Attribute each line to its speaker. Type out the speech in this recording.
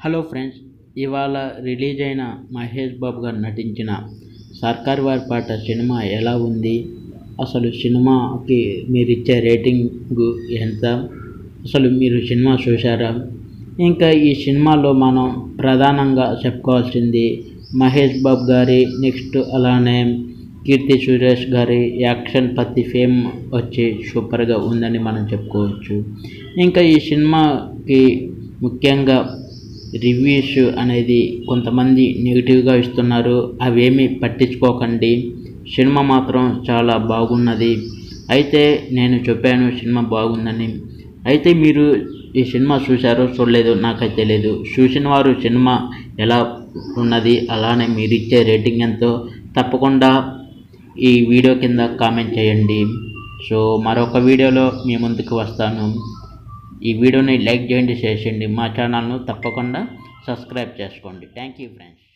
Speaker 1: hello friends ఇవాళ release అయిన మహేష్ బాబు గారు నటించిన సర్కార్ వారి పాట సినిమా ఎలా ఉంది అసలు సినిమాకి మీరు ఇచ్చే రేటింగ్ ఎంత అసలు మీరు సినిమా చూసారా ఇంకా ఈ సినిమాలో మనం ప్రధానంగా చెప్పుకోవాల్సింది మహేష్ బాబు గారి నెక్స్ట్ అలానే కీర్తి సురేష్ గారి యాక్షన్ ప్రతి ఫేమ్ వచ్చి సూపర్గా ఉందని మనం చెప్పుకోవచ్చు ఇంకా ఈ సినిమాకి ముఖ్యంగా రివ్యూస్ అనేది కొంతమంది నెగిటివ్గా ఇస్తున్నారు అవేమీ పట్టించుకోకండి సినిమా మాత్రం చాలా బాగున్నది అయితే నేను చెప్పాను సినిమా బాగుందని అయితే మీరు ఈ సినిమా చూశారో చూడలేదు నాకైతే తెలియదు చూసిన వారు సినిమా ఎలా ఉన్నది అలానే మీరు ఇచ్చే రేటింగ్ ఎంతో తప్పకుండా ఈ వీడియో కింద కామెంట్ చేయండి సో మరొక వీడియోలో మీ ముందుకు వస్తాను ఈ వీడియోని లైక్ చేయండి షేర్ చేయండి మా ఛానల్ను తప్పకుండా సబ్స్క్రైబ్ చేసుకోండి థ్యాంక్ యూ ఫ్రెండ్స్